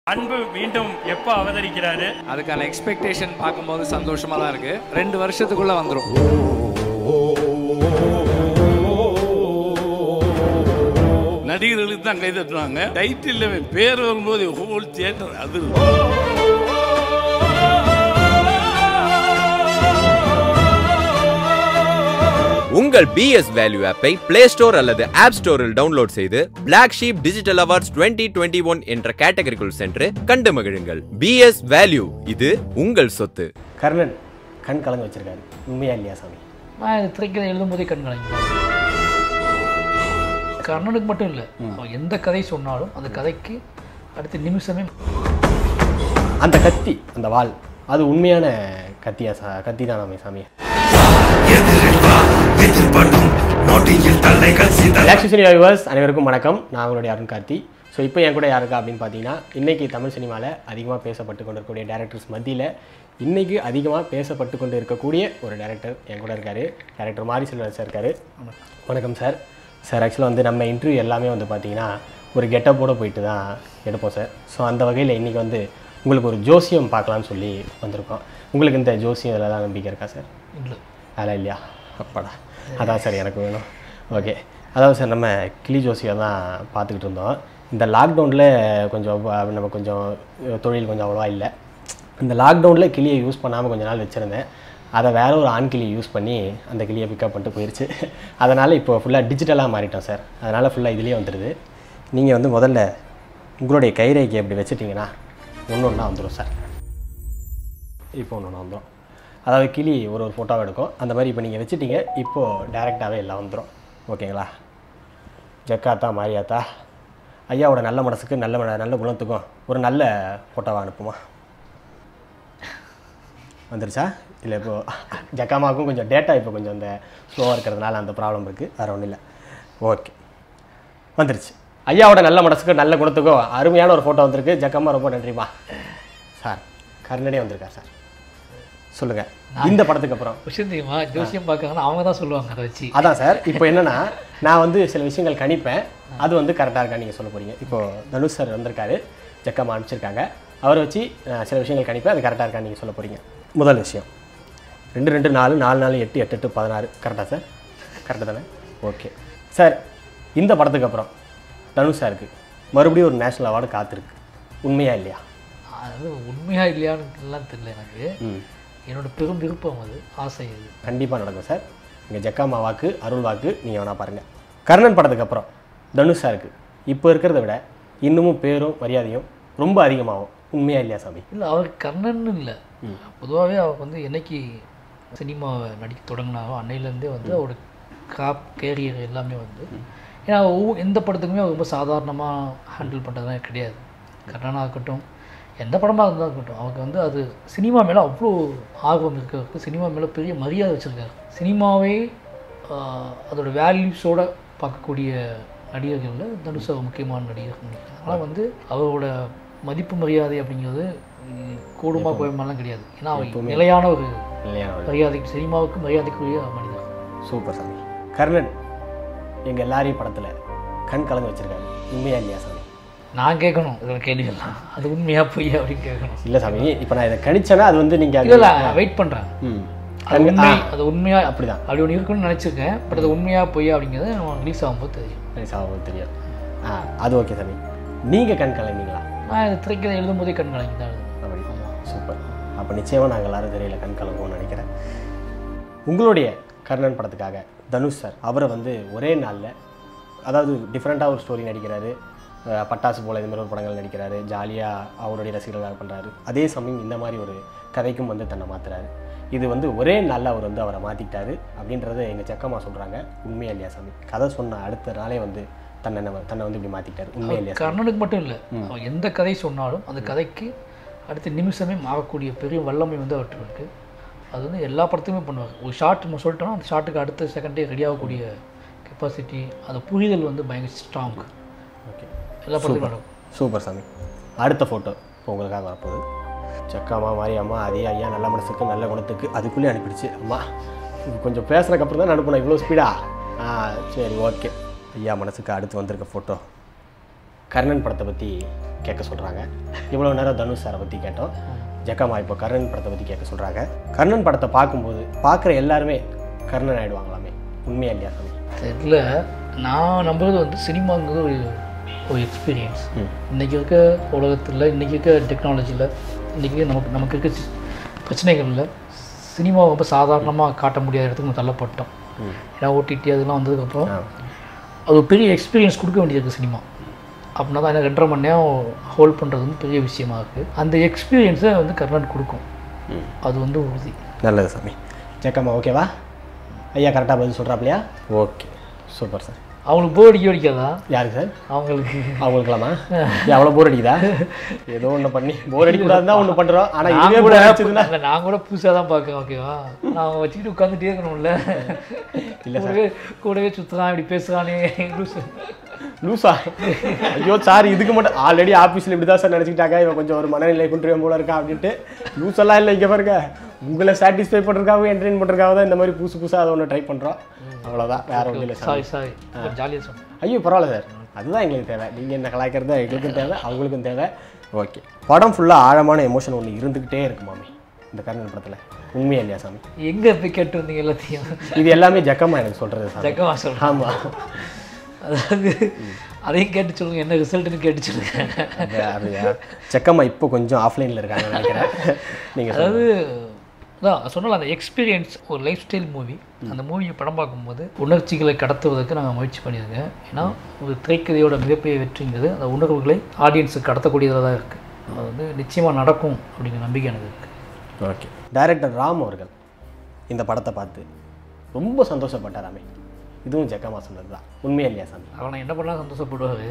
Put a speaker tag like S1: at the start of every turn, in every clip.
S1: அன்பு மீண்டும் எப்போ அவதரிக்கிறாரு
S2: அதுக்கான எக்ஸ்பெக்டேஷன் பார்க்கும்போது சந்தோஷமா தான் இருக்கு ரெண்டு வருஷத்துக்குள்ள வந்துடும்
S3: நடிகர்களுக்கு தான் கை தட்டுவாங்க டைட்டில் பேர் வரும்போது ஹோல் தியேட்டர் அது
S4: உங்கள் பிஎஸ் வேல்யூ ஆப்பை பிளே ஸ்டோர் அல்லது ஆப் ஸ்டோரில் டவுன்லோட் செய்து Black Sheep digital awards 2021 one என்ற கேட்டகரிக்குள் சென்று கண்டு மகிழுங்கள் பிஎஸ் வேல்யூ இது உங்கள் சொத்து
S5: கர்ணன் கண் கலங்க வச்சிருக்காரு உண்மையா இல்லையா சாமி
S6: நான் இது திரைக்கதை எழுதும்போதே கண் கலங்கி கர்ணனுக்கு மட்டும் இல்லை அவன் எந்த கதை சொன்னாலும் அந்த கதைக்கு அடுத்த நிமிஷமே
S5: அந்த கத்தி அந்த வாள் அது உண்மையான கத்தியா சா கத்தி தானாமே சாமி ரிலாக்ஸேஷன் வியூவர்ஸ் அனைவருக்கும் வணக்கம் நான் உங்களுடைய அருண் கார்த்தி ஸோ இப்போ என் கூட யாருக்கா அப்படின்னு பார்த்தீங்கன்னா இன்றைக்கி தமிழ் சினிமாவில் அதிகமாக பேசப்பட்டு கொண்டு இருக்கக்கூடிய டேரக்டர்ஸ் மத்தியில் இன்றைக்கி அதிகமாக பேசப்பட்டு கொண்டு இருக்கக்கூடிய ஒரு டேரக்டர் என் கூட இருக்கார் டேரக்டர் மாரி செல்வராஜ் சார் இருக்கார் வணக்கம் சார் சார் ஆக்சுவலாக வந்து நம்ம இன்டர்வியூ எல்லாமே வந்து பார்த்தீங்கன்னா ஒரு கெட்டப்போட போயிட்டு தான் எடுப்போம் சார் ஸோ அந்த வகையில் இன்றைக்கி வந்து உங்களுக்கு ஒரு ஜோசியம் பார்க்கலான்னு சொல்லி வந்திருக்கோம் உங்களுக்கு இந்த ஜோசியம் இதில் தான் நம்பிக்கை இருக்கா சார்
S6: இல்லை
S5: அதெல்லாம் இல்லையா அப்பாடா அதான் சார் எனக்கு வேணும் ஓகே அதாவது சார் நம்ம கிளி ஜோசியை தான் பார்த்துக்கிட்டு இருந்தோம் இந்த லாக்டவுனில் கொஞ்சம் வ- நம்ம கொஞ்சம் தொழில் கொஞ்சம் அவ்வளோவா இல்லை இந்த லாக்டவுனில் கிளியை யூஸ் பண்ணாமல் கொஞ்ச நாள் வச்சுருந்தேன் அதை வேற ஒரு ஆண் கிளியை யூஸ் பண்ணி அந்த கிளியை பிக்கப் பண்ணிட்டு போயிடுச்சு அதனால் இப்போ ஃபுல்லாக டிஜிட்டலாக மாறிட்டோம் சார் அதனால் ஃபுல்லாக இதுலேயே வந்துடுது நீங்கள் வந்து முதல்ல உங்களுடைய கைரேகை அப்படி வச்சுட்டிங்கன்னா ஒன்று ஒன்றா வந்துடும் சார் இப்போ ஒன்று ஒன்று வந்துடும் அதாவது கிளி ஒரு ஒரு ஃபோட்டோவை எடுக்கும் அந்த மாதிரி இப்போ நீங்கள் வச்சுட்டீங்க இப்போது டேரெக்டாகவே எல்லாம் வந்துடும் ஓகேங்களா ஜக்காத்தா மாரியாத்தா ஐயாவோட நல்ல மனசுக்கு நல்ல மன நல்ல குணத்துக்கும் ஒரு நல்ல ஃபோட்டோவை அனுப்புமா வந்துருச்சா இல்லை இப்போது ஜக்காமாவுக்கும் கொஞ்சம் டேட்டா இப்போ கொஞ்சம் அந்த ஸ்லோவாக இருக்கிறதுனால அந்த ப்ராப்ளம் இருக்குது வேறு ஒன்றும் இல்லை ஓகே வந்துருச்சு ஐயாவோட நல்ல மனசுக்கு நல்ல குணத்துக்கும் அருமையான ஒரு ஃபோட்டோ வந்திருக்கு ஜக்கம்மா ரொம்ப நன்றிம்மா சார் கர்ணனே வந்திருக்கார் சார் சொல்லுங்கள் இந்த படத்துக்கு அப்புறம்
S6: விஷயம் தெரியுமா ஜோசியம் பார்க்கறாங்கன்னா அவங்க தான் சொல்லுவாங்க அதை வச்சு
S5: அதான் சார் இப்போ என்னன்னா நான் வந்து சில விஷயங்கள் கணிப்பேன் அது வந்து கரெக்டாக இருக்கா நீங்கள் சொல்ல போறீங்க இப்போ தனுஷ் சார் வந்திருக்காரு ஜக்கம்மா அனுப்பிச்சிருக்காங்க அவரை வச்சு நான் சில விஷயங்கள் கணிப்பேன் அது கரெக்டாக இருக்கா நீங்கள் சொல்ல போறீங்க முதல் விஷயம் ரெண்டு ரெண்டு நாலு நாலு நாலு எட்டு எட்டு எட்டு பதினாறு கரெக்டாக சார் கரெக்டாக தானே ஓகே சார் இந்த படத்துக்கு அப்புறம் தனுஷ் சாருக்கு மறுபடியும் ஒரு நேஷனல் அவார்டு காத்திருக்கு உண்மையா இல்லையா
S6: அது உண்மையா இல்லையான்னு எல்லாம் தெரியல எனக்கு
S5: ம்
S6: என்னோட பெரும் விருப்பம் அது ஆசை அது
S5: கண்டிப்பாக நடக்கும் சார் இங்கே ஜக்காமா வாக்கு அருள் வாக்கு நீங்கள் வேணா பாருங்கள் கர்ணன் படத்துக்கு அப்புறம் தனுஷ் சாருக்கு இப்போ இருக்கிறத விட இன்னமும் பேரும் மரியாதையும் ரொம்ப அதிகமாகும் உண்மையா இல்லையா சாமி
S6: இல்லை அவர் கர்ணன் இல்லை பொதுவாகவே அவர் வந்து என்னைக்கு சினிமாவை நடிக்க தொடங்கினாரோ அன்னையிலேருந்தே வந்து அவரோட காப் கேரியர் எல்லாமே வந்து ஏன்னா ஒவ்வொரு எந்த படத்துக்குமே அவர் ரொம்ப சாதாரணமாக ஹேண்டில் பண்ணுறதுலாம் கிடையாது கர்ணனாக இருக்கட்டும் எந்த படமாக இருந்தால் இருக்கட்டும் அவருக்கு வந்து அது சினிமா மேலே அவ்வளோ ஆர்வம் இருக்கிறதுக்கு சினிமா மேலே பெரிய மரியாதை வச்சுருக்காரு சினிமாவே ஆஹ், அதோட வேல்யூஸோட பார்க்கக்கூடிய நடிகர்களில் தனுஷ் அவர் முக்கியமான நடிகர் அதனால் வந்து அவரோட மதிப்பு மரியாதை அப்படிங்கிறது உம், கூடுமா குறைமாலாம் கிடையாது ஏன்னா அவர் நிலையான ஒரு
S5: இல்லையா
S6: மரியாதை சினிமாவுக்கு மரியாதைக்குரிய மனிதர்
S5: சூப்பர் சாமி கர்ணன் எங்கள் எல்லாரையும் படத்தில் கண் கலங்க வச்சிருக்காரு உண்மையா இல்லையா சாமி
S6: நான் கேட்கணும் இதில் கேள்விகள்லாம் அது உண்மையா பொய்யா அப்படின்னு கேட்கணும்
S5: இல்லை சாமி இப்போ நான் இதை கணிச்சேன்னா அது வந்து நீங்கள்
S6: இல்லை இல்லை வெயிட் பண்ணுறேன்
S5: ம்
S6: அது உண்மை அது உண்மையா
S5: அப்படிதான்
S6: அப்படி ஒன்று இருக்குன்னு நினச்சிருக்கேன் பட் அது உண்மையா பொய்யா அப்படிங்கிறது நம்ம ரிலீஸ் ஆகும்போது தெரியும்
S5: சரி சார் தெரியும் ஆ அது ஓகே சாமி நீங்கள் கண் கலந்தீங்களா
S6: நான் இது திரைக்கதை எழுதும்போதே கண் கலங்கி தான் எழுதுனேன்.
S5: அப்படி சூப்பர் அப்போ நிச்சயமாக நாங்கள் எல்லாரும் தெரியல கண் கலங்குவோம்னு நினைக்கிறேன் உங்களுடைய கர்ணன் படத்துக்காக தனுஷ் சார் அவரை வந்து ஒரே நாளில் அதாவது டிஃப்ரெண்ட்டாக ஒரு ஸ்டோரி நடிக்கிறாரு அஹ் பட்டாசு போல இது மாதிரி ஒரு படங்கள் நடிக்கிறாரு ஜாலியாக அவருடைய ரசிகர்களாக பண்ணுறாரு அதே சமயம் இந்த மாதிரி ஒரு கதைக்கும் வந்து தன்னை மாத்துறாரு இது வந்து ஒரே நாளில் அவர் வந்து அவரை மாற்றிக்கிட்டாரு அப்படின்றத எங்கள் செக்கம்மா சொல்கிறாங்க உண்மையா இல்லையா சாமி கதை சொன்ன அடுத்த நாளே வந்து தன்னை நம்ம- தன்னை வந்து இப்படி மாற்றிக்கிட்டாரு உண்மையா இல்லையா சாமி?
S6: கர்ணனுக்கு மட்டும் இல்லை அவன் எந்த கதை சொன்னாலும் அந்த கதைக்கு அடுத்த நிமிஷமே மாறக்கூடிய பெரிய வல்லமை வந்து அவர்கிட்ட இருக்கு அது வந்து எல்லா படத்துலையுமே பண்ணுவார் ஒரு ஷார்ட் நம்ம சொல்லிட்டோம்னா அந்த ஷாட்டுக்கு அடுத்த செகண்டே ரெடி ஆகக்கூடிய கெப்பாசிட்டி அந்த புரிதல் வந்து பயங்கர ஸ்ட்ராங்
S5: ஓகே
S6: எல்லா படத்துலையும் நடக்கும்
S5: சூப்பர் சாமி அடுத்த ஃபோட்டோ இப்போ உங்களுக்காக வரப்போகுது சக்காமா மாரியம்மா அதே ஐயா நல்ல மனசுக்கு நல்ல குணத்துக்கு அதுக்குள்ளே அனுப்பிடுச்சு அம்மா இது கொஞ்சம் பேசுறதுக்கு அப்புறம் தான் அனுப்பணும் இவ்வளோ ஸ்பீடா ஆ சரி ஓகே ஐயா மனசுக்கு அடுத்து வந்திருக்க ஃபோட்டோ கர்ணன் படத்தை பற்றி கேட்க சொல்கிறாங்க இவ்வளோ நேரம் தனுஷ் சாரை பற்றி கேட்டோம் ஜக்கம்மா இப்போ கர்ணன் படத்தை பற்றி கேட்க சொல்கிறாங்க கர்ணன் படத்தை பார்க்கும்போது பார்க்குற எல்லாருமே கர்ணன் ஆயிடுவாங்களாமே உண்மையா இல்லையா சாமி
S6: தெரியல நான் நம்புறது வந்து சினிமாங்கிறது ஒரு ஒரு எக்ஸ்பீரியன்ஸ் இன்றைக்கி இருக்க உலகத்தில் இன்றைக்கி இருக்க டெக்னாலஜியில் இன்றைக்கி நமக்கு நமக்கு இருக்க சி- பிரச்சனைகளில் சினிமாவை ரொம்ப சாதாரணமாக காட்ட முடியாத இடத்துக்கு நம்ம தள்ளப்பட்டோம் ஏன்னா ஓடிடி அதெல்லாம் வந்ததுக்கப்புறம் அது ஒரு பெரிய எக்ஸ்பீரியன்ஸ் கொடுக்க வேண்டியது சினிமா அப்படின்னா தான் எனக்கு ரெண்டரை மணி நேரம் ஹோல்ட் பண்ணுறது வந்து பெரிய விஷயமா இருக்குது அந்த எக்ஸ்பீரியன்ஸை வந்து கர்நாட் கொடுக்கும் அது வந்து உறுதி
S5: நல்லது சாமி ஜக்கம்மா ஓகேவா ஐயா கரெக்டாக பதில் சொல்கிறாப்லையா ஓகே சூப்பர் சார்
S6: அவங்களுக்கு போர் அடிக்க அடிக்காதா
S5: யாருக்கு சார்
S6: அவங்களுக்கு
S5: அவங்களுக்கலாமா எவ்வளோ போர் அடிக்குதா ஏதோ ஒன்று பண்ணி போர் அடிக்கூடாது தான் ஒன்று பண்ணுறோம் ஆனால்
S6: நான்
S5: இதுவே
S6: கூட
S5: போர் அடிச்சதுன்னா
S6: இல்ல, நான் கூட புதுசாக தான் பார்க்கேன் ஓகேவா நான் அவன் வச்சுக்கிட்டு உட்காந்துட்டே இருக்கணும்ல கூடவே கூடவே சுற்றுறான் இப்படி பேசுகிறானே லூசு
S5: லூசா ஐயோ சார் இதுக்கு மட்டும் ஆல்ரெடி ஆஃபீஸில் இப்படி தான் சார் நினச்சிக்கிட்டாங்க இவன் கொஞ்சம் ஒரு மனநிலை குன்றியம் போல இருக்கா அப்படின்ட்டு லூஸெல்லாம் இல்லை இங்கே பாருங்க உங்களை சாட்டிஸ்ஃபை பண்ணுறதுக்காக என்டர்டைன் பண்ணுறதுக்காக தான் இந்த மாதிரி புதுசு புதுசாக அதை ஒன்று ட்ரை பண்ணுறோம் அவ்வளோதான் வேற ஒன்றும் இல்லை சார்
S6: சாரி சாரி ஜாலியாக சொன்னேன்
S5: ஐயோ பரவாயில்ல சார் அதுதான் எங்களுக்கு தேவை நீங்கள் என்ன கலாய்க்கிறது எங்களுக்கும் தேவை அவங்களுக்கும் தேவை ஓகே படம் ஃபுல்லாக ஆழமான எமோஷன் ஒன்று இருந்துக்கிட்டே இருக்கு மாமி இந்த கர்ணன் படத்தில் உண்மையா இல்லையா சாமி
S6: எங்கே போய் கேட்டு வந்தீங்க எல்லாத்தையும்
S5: இது எல்லாமே ஜக்கம்மா எனக்கு சொல்கிறது சார்
S6: ஜக்கமா சொல்கிறேன்
S5: ஆமாம்
S6: அதாவது அதையும் கேட்டு சொல்லுங்க என்ன ரிசல்ட்னு கேட்டு சொல்லுங்க
S5: அப்படியா ஜக்கம்மா இப்போ கொஞ்சம் ஆஃப்லைனில் இருக்காங்க நினைக்கிறேன் நீங்கள்
S6: அதாவது அதான் சொன்னல அந்த எக்ஸ்பீரியன்ஸ் ஒரு லைஃப் ஸ்டைல் மூவி அந்த மூவியை படம் பார்க்கும்போது உணர்ச்சிகளை கடத்துவதற்கு நாங்கள் முயற்சி பண்ணியிருக்கேன் ஏன்னா ஒரு திரைக்கதையோட மிகப்பெரிய வெற்றிங்கிறது அந்த உணர்வுகளை ஆடியன்ஸுக்கு கடத்தக்கூடியதாக தான் இருக்குது அது வந்து நிச்சயமாக நடக்கும் அப்படிங்கிற நம்பிக்கை எனக்கு இருக்குது
S5: ஓகே டைரக்டர் ராம் அவர்கள் இந்த படத்தை பார்த்து ரொம்ப சந்தோஷப்பட்டாராமே இதுவும் ஜக்கம்மா சொன்னது தான் உண்மையா இல்லையா சாமி
S6: அவனை என்ன பண்ணால் சந்தோஷப்படுவார்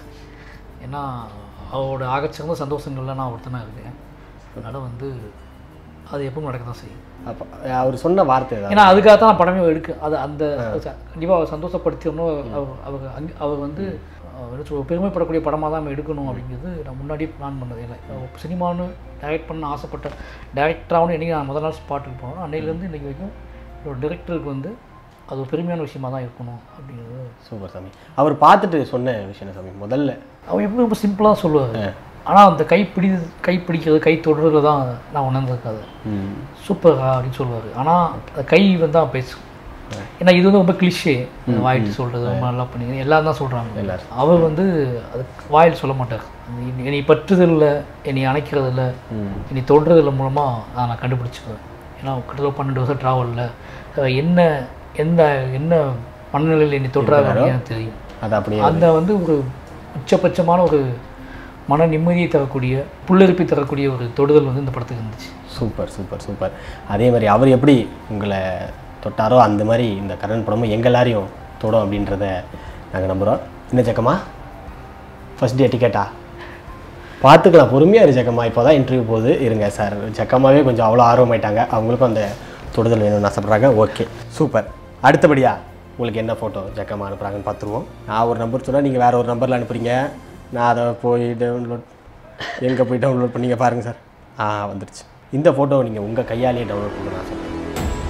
S6: ஏன்னா அவரோட ஆகச்சிறந்த சந்தோஷங்கள்ல நான் ஒருத்தனாக இருக்கேன் அதனால் வந்து அது எப்பவும் நடக்க தான் செய்யும்
S5: அப்போ அவர் சொன்ன வார்த்தை தான்
S6: ஏன்னா அதுக்காக தான் நான் படமே எடுக்க அது அந்த கண்டிப்பாக அவர் சந்தோஷப்படுத்திடணும் அவர் அவர் அங்க அவர் வந்து அஹ், என்ன சொல்றது, பெருமைப்படக்கூடிய படமாக தான் நம்ம எடுக்கணும் அப்படிங்கிறது நான் முன்னாடியே பிளான் பண்ணது இல்லை அஹ் சினிமான்னு டைரக்ட் பண்ண ஆசைப்பட்ட டேரக்டராகவும் என்றைக்கு நான் முதல் நாள் ஸ்பாட்டுக்கு போனோம் அன்னையிலேருந்து இன்றைக்கி வரைக்கும் ஒரு டேரக்டருக்கு வந்து அது ஒரு பெருமையான விஷயமா தான் இருக்கணும் அப்படிங்கிறது
S5: சூப்பர் சாமி அவர் பார்த்துட்டு சொன்ன விஷயம் என்ன சாமி முதல்ல
S6: அவன் எப்பவும் ரொம்ப சிம்பிளாக சொல்லுவார் ஆனால் அந்த கை பிடி கை பிடிக்கிறது கை தொடுறதுல தான் நான் உணர்ந்திருக்காது சூப்பரா அப்படின்னு சொல்லுவார் ஆனால் அந்த கை வந்து அவன் பேசும் ஏன்னா இது வந்து ரொம்ப கிளிஷே வாயிட்டு சொல்கிறது ரொம்ப நல்லா பண்ணி எல்லாரும் தான் சொல்கிறாங்க அவர் வந்து அது வாயில் சொல்ல மாட்டார் அந்த என்னை- என்னை பற்றுதலில் என்னை அணைக்கிறதில்ல என்னை தொடுறதில்ல மூலமாக நான் கண்டுபிடிச்சிக்குவேன் ஏன்னா கிட்டத்தட்ட பன்னெண்டு வருஷம் ட்ராவலில் என்ன எந்த என்ன மனநிலையில் என்னை தொடுறாரு அப்படின்னு எனக்கு தெரியும்
S5: அது அப்படியே
S6: அந்த வந்து ஒரு உச்சபட்சமான ஒரு மன நிம்மதியை தரக்கூடிய புல்லரிப்பை தரக்கூடிய ஒரு தொடுதல் வந்து இந்த படத்துக்கு இருந்துச்சு
S5: சூப்பர் சூப்பர் சூப்பர் அதே மாதிரி அவர் எப்படி உங்களை தொட்டாரோ அந்த மாதிரி இந்த கரண் படமும் எங்க எல்லாரையும் தொடும் அப்படின்றத நாங்கள் நம்புகிறோம் என்ன ஜக்கமா ஃபர்ஸ்ட் டே டிக்கெட்டா பார்த்துக்கலாம் பொறுமையாக இரு ஜக்கமா இப்போ தான் இன்டர்வியூ போகுது இருங்க சார் ஜக்கமாவே கொஞ்சம் அவ்வளோ ஆர்வமாயிட்டாங்க அவங்களுக்கும் அந்த தொடுதல் வேணும்னு ஆசைப்படுறாங்க ஓகே சூப்பர் அடுத்தபடியாக உங்களுக்கு என்ன ஃபோட்டோ ஜக்கமா அனுப்புகிறாங்கன்னு பார்த்துருவோம் நான் ஒரு நம்பர் சொன்னால் நீங்கள் வேறு ஒரு நம்பரில் அனுப்புறீங்க நான் அதை போய் டவுன்லோட் எங்கே போய் டவுன்லோட் பண்ணீங்க பாருங்கள் சார் ஆ வந்துருச்சு இந்த ஃபோட்டோவை நீங்கள் உங்கள் கையாலேயே டவுன்லோட் பண்ண நான் சொல்கிறேன்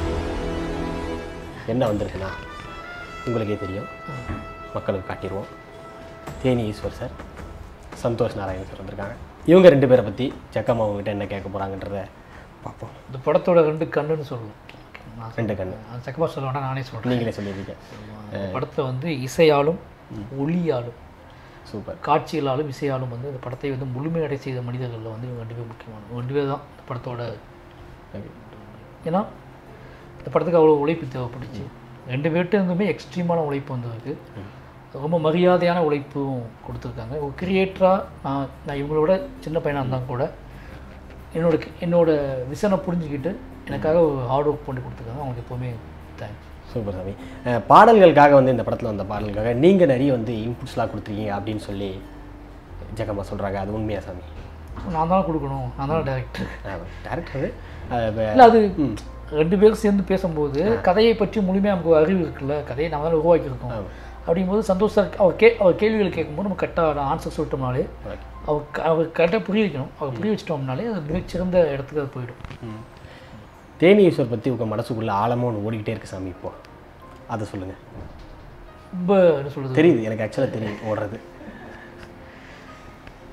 S5: என்ன வந்திருக்குண்ணா உங்களுக்கே தெரியும் மக்களுக்கு காட்டிடுவோம் தேனி ஈஸ்வர் சார் சந்தோஷ் நாராயணன் சார் வந்திருக்காங்க இவங்க ரெண்டு பேரை பற்றி ஜக்கம்மா அவங்ககிட்ட என்ன கேட்க போகிறாங்கன்றத பார்ப்போம்
S6: இந்த படத்தோட ரெண்டு கண்ணுன்னு சொல்லலாம் நான்
S5: ரெண்டு கண்ணு
S6: அது சக்கமாக சொல்ல வேண்டாம் நானே சொல்கிறேன்
S5: நீங்களே சொல்லியிருக்கீங்க
S6: படத்தில் வந்து இசையாலும் ஒளியாலும்
S5: சூப்பர்
S6: காட்சிகளாலும் இசையாலும் வந்து இந்த படத்தை வந்து முழுமையடை செய்த மனிதர்களில் வந்து இவங்க ரெண்டு பேர் முக்கியமான இவங்க ரெண்டு பேர் தான் இந்த படத்தோட ஏன்னா இந்த படத்துக்கு அவ்வளோ உழைப்பு தேவைப்பட்டுச்சு ரெண்டு பேர்கிட்ட இருந்துமே எக்ஸ்ட்ரீமான உழைப்பு வந்திருக்கு ரொம்ப மரியாதையான உழைப்பும் கொடுத்துருக்காங்க ஒரு கிரியேட்டராக நான் நான் இவங்களோட சின்ன பையனாக இருந்தால் கூட என்னோட என்னோட விசனை புரிஞ்சுக்கிட்டு எனக்காக ஒரு ஹார்ட் ஒர்க் பண்ணி கொடுத்துருக்காங்க அவங்களுக்கு எப்போவுமே தேங்க்ஸ்
S5: சூப்பர் சாமி அஹ், பாடல்களுக்காக வந்து இந்த படத்தில் வந்த பாடல்களுக்காக நீங்கள் நிறைய வந்து இன்புட்ஸ்லாம் கொடுத்துருக்கீங்க அப்படின்னு சொல்லி ஜக்கம்மா சொல்கிறாங்க அது உண்மையா சாமி
S6: நான் தான் கொடுக்கணும் நான் தான் டேரக்டர்
S5: டேரக்டர்
S6: இல்லை அது ரெண்டு பேரும் சேர்ந்து பேசும்போது கதையை பற்றி முழுமையாக நமக்கு ஒரு அறிவு இருக்குல்ல கதையை நம்ம தான் உருவாக்கியிருக்கோம் அப்படிங்கும்போது சந்தோஷம் இருக்கு அவர் கே அவர் கேள்விகள் கேட்கும்போது நம்ம கரெக்டாக ஆன்சர் சொல்லிட்டோம்னாலே அவர் க- அவர் கரெக்டாக புரிய வைக்கணும் அவர் புரிய வச்சிட்டோம்னாலே அது மிகச்சிறந்த இடத்துக்கு அது போயிடும்
S5: தேனி ஈஸ்வர் பற்றி உங்கள் மனசுக்குள்ளே ஆழமாக ஒன்று ஓடிக்கிட்டே இருக்கு சாமி இப்போ அதை சொல்லுங்கள்
S6: ரொம்ப என்ன சொல்கிறது
S5: தெரியுது எனக்கு ஆக்சுவலாக தெரியும் ஓடுறது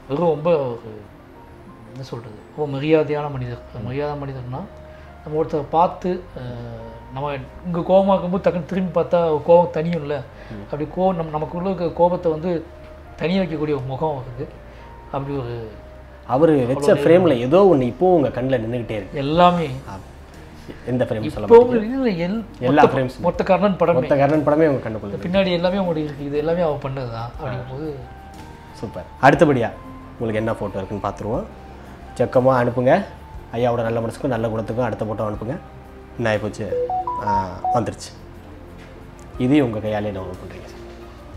S6: வெறும் ரொம்ப ஒரு என்ன சொல்கிறது ரொம்ப மரியாதையான மனிதர் மரியாதை மனிதர்னா நம்ம ஒருத்தரை பார்த்து அஹ், நம்ம இங்கே கோபமாக இருக்கும்போது டக்குன்னு திரும்பி பார்த்தா கோபம் தனியும்ல அப்படி கோ நம்ம நமக்குள்ள இருக்க கோபத்தை வந்து தனியாக வைக்கக்கூடிய ஒரு முகம் வருது அப்படி ஒரு
S5: அவர் வச்ச ஃப்ரேமில் ஏதோ ஒன்று இப்போவும் உங்கள் கண்ணில் நின்றுக்கிட்டே இருக்கு
S6: எல்லாமே
S5: ஆ. எந்த ஃப்ரேம் சொல்ல
S6: இப்போ
S5: மாட்டீங்க
S6: இல்லை எல்
S5: எல்லா
S6: மொத்த-
S5: frames
S6: மொத்த கர்ணன் படமே
S5: மொத்த கர்ணன் படமே உங்கள் கண்ணுக்குள்ள இருக்கு
S6: பின்னாடி எல்லாமே உங்களுக்கு இருக்கு இது எல்லாமே அவள் பண்ணது தான் அப்படிங்கும்போது
S5: சூப்பர் அடுத்தபடியாக உங்களுக்கு என்ன ஃபோட்டோ இருக்குன்னு பார்த்துருவோம் செக்கமாக அனுப்புங்க ஐயாவோட நல்ல மனசுக்கும் நல்ல குணத்துக்கும் அடுத்த ஃபோட்டோ அனுப்புங்க என்ன ஆகிப்போச்சு ஆ, வந்துருச்சு இதையும் உங்கள் கையாலே டவுன்லோட் பண்ணுறீங்க சார்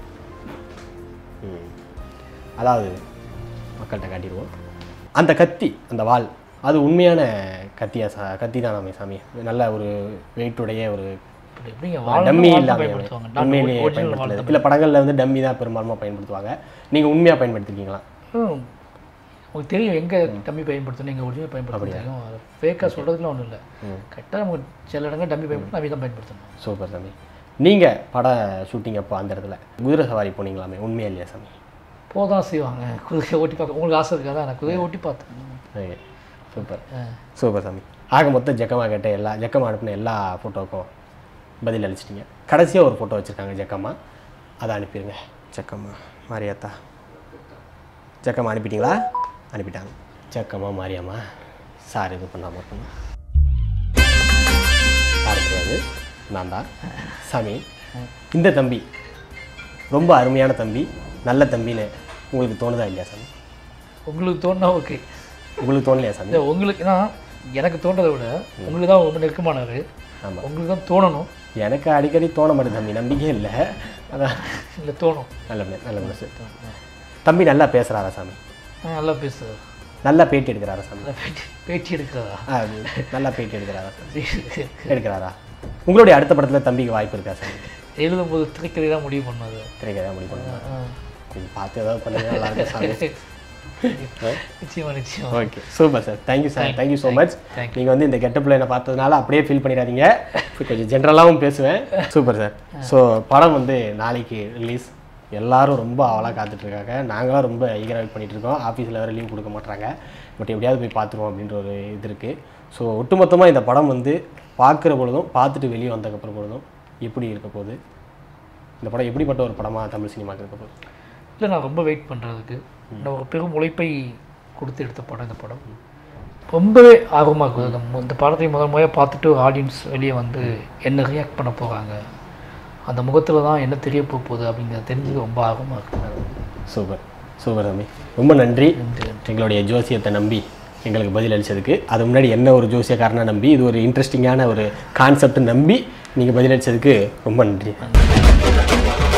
S5: ம். அதாவது மக்கள்கிட்ட காட்டிடுவோம் அந்த கத்தி அந்த வாள் அது உண்மையான கத்தியா சா கத்தி தான் நாமே சாமி நல்ல ஒரு வெயிட்டுடைய ஒரு
S6: இப்படி எப்படிங்க
S5: டம்மி
S6: வாழ்ந்து
S5: இல்லாமல்
S6: பயன்படுத்துவாங்க நான்
S5: உண்மையிலேயே
S6: original வாழ்
S5: பயன்படுத்துறது இல்லை படங்களில் வந்து டம்மி தான் பெரும்பாலும் பயன்படுத்துவாங்க நீங்கள் உண்மையாக பயன்படுத்திருக்கீங்களா
S6: ம். உங்களுக்கு தெரியும் எங்கே டம்மி பயன்படுத்தணும் எங்கே ஒரிஜினல் பயன்படுத்தணும் ஃபேக்காக சொல்கிறதுலாம் ஒன்றும் இல்லை கரெக்டாக நமக்கு சில இடங்கள் டம்மி பயன்படுத்தணும் டம்மி தான் பயன்படுத்தணும்
S5: சூப்பர் சாமி நீங்கள் பட ஷூட்டிங் அப்போ அந்த இடத்துல குதிரை சவாரி போனீங்களாமே உண்மையா இல்லையா சாமி
S6: போதான் செய்வாங்க குதிரையை ஓட்டி பார்க்க உங்களுக்கு ஆசை இருக்காதா நான் குதிரையை ஓட்டி பார்த்தேன்
S5: ஓகே சூப்பர்
S6: ஆ.
S5: சூப்பர் சாமி ஆக மொத்தம் ஜக்கமா கேட்ட எல்லா ஜக்கமா அனுப்பின எல்லா ஃபோட்டோவுக்கும் பதில் அளிச்சிட்டிங்க கடைசியாக ஒரு ஃபோட்டோ வச்சுருக்காங்க ஜக்கம்மா அதை அனுப்பிடுங்க ஜக்கம்மா மாரியாத்தா ஜக்கம்மா அனுப்பிட்டீங்களா அனுப்பிட்டாங்க ஜக்கம்மா மாரியாம்மா சார் இது பண்ணாமல் இருக்கணும் சார் கிடையாது நான் தான் சாமி இந்த தம்பி ரொம்ப அருமையான தம்பி நல்ல தம்பின்னு உங்களுக்கு தோணுதா இல்லையா சாமி
S6: உங்களுக்கு தோணுனா ஓகே
S5: உங்களுக்கு தோணலையா சாமி
S6: இல்லை உங்களுக்கு ஏன்னா எனக்கு தோன்றதை விட உங்களுக்கு தான் ரொம்ப நெருக்கமானவர்
S5: ஆமாம்
S6: உங்களுக்கு தான் தோணணும்
S5: எனக்கு அடிக்கடி தோண மாட்டேது தம்பி நம்பிக்கையே இல்லை அதான்
S6: இல்லை தோணும்
S5: நல்ல மனசு, நல்ல மனசு தம்பி நல்லா பேசுகிறாரா சாமி
S6: ஆ, நல்லா பேசுறது
S5: நல்லா பேட்டி எடுக்கிறாரா சாமி
S6: நல்லா பேட்டி பேட்டி எடுக்கிறதா
S5: ஆ, அது நல்லா பேட்டி எடுக்கிறாரா சாமி எடுக்கிறாரா உங்களுடைய அடுத்த படத்தில் தம்பிக்கு வாய்ப்பு இருக்கா சாமி
S6: எழுதும்போது திரைக்கதை தான் முடிவு பண்ணது
S5: கிடைக்கிறதா முடிவு பண்ணுங்க கொஞ்சம் பார்த்து ஏதாவது பண்ணுங்க நல்லா இருக்கும் சாமி
S6: நிச்சயமா நிச்சயமா
S5: okay super sir thank you sir thank you so much
S6: thank
S5: நீங்கள் வந்து இந்த கெட்டப்பில் என்ன பார்த்ததுனால அப்படியே ஃபீல் பண்ணிடாதீங்க இப்ப கொஞ்சம் ஜென்ரலாகவும் பேசுவேன் சூப்பர் சார் ஸோ படம் வந்து நாளைக்கு ரிலீஸ் எல்லாரும் ரொம்ப அவலாக காத்துட்ருக்காங்க நாங்களாம் ரொம்ப ஈகராக வெயிட் பண்ணிட்டு இருக்கோம் ஆஃபீஸில் வேறு லீவ் கொடுக்க மாட்டாங்க பட் எப்படியாவது போய் பார்த்துருவோம் அப்படின்ற ஒரு இது இருக்குது ஸோ ஒட்டுமொத்தமாக இந்த படம் வந்து பார்க்குற பொழுதும் பார்த்துட்டு வெளியே வந்ததுக்கப்புறம் பொழுதும் எப்படி இருக்க போகுது இந்த படம் எப்படிப்பட்ட ஒரு படமாக தமிழ் சினிமாவுக்கு இருக்க போகுது
S6: இல்லை நான் ரொம்ப வெயிட் பண்ணுறதுக்கு நான் ஒரு பெரும் உழைப்பை கொடுத்து எடுத்த படம் இந்த படம் ரொம்பவே ஆர்வமாக இருக்குது இந்த மு- இந்த படத்தை முதல் முறையாக பார்த்துட்டு ஆடியன்ஸ் வெளியே வந்து என்ன ரியாக்ட் பண்ண போகிறாங்க அந்த முகத்தில் தான் என்ன தெரிய போக போகுது அப்படிங்கிறத தெரிஞ்சது ரொம்ப ஆர்வமாக இருக்குது
S5: சூப்பர் சூப்பர் தம்பி ரொம்ப நன்றி எங்களுடைய ஜோசியத்தை நம்பி எங்களுக்கு பதில் அளித்ததுக்கு அது முன்னாடி என்ன ஒரு ஜோசியக்காரனை நம்பி இது ஒரு இன்ட்ரெஸ்டிங்கான ஒரு கான்செப்ட் நம்பி நீங்கள் பதில் அளித்ததுக்கு ரொம்ப நன்றி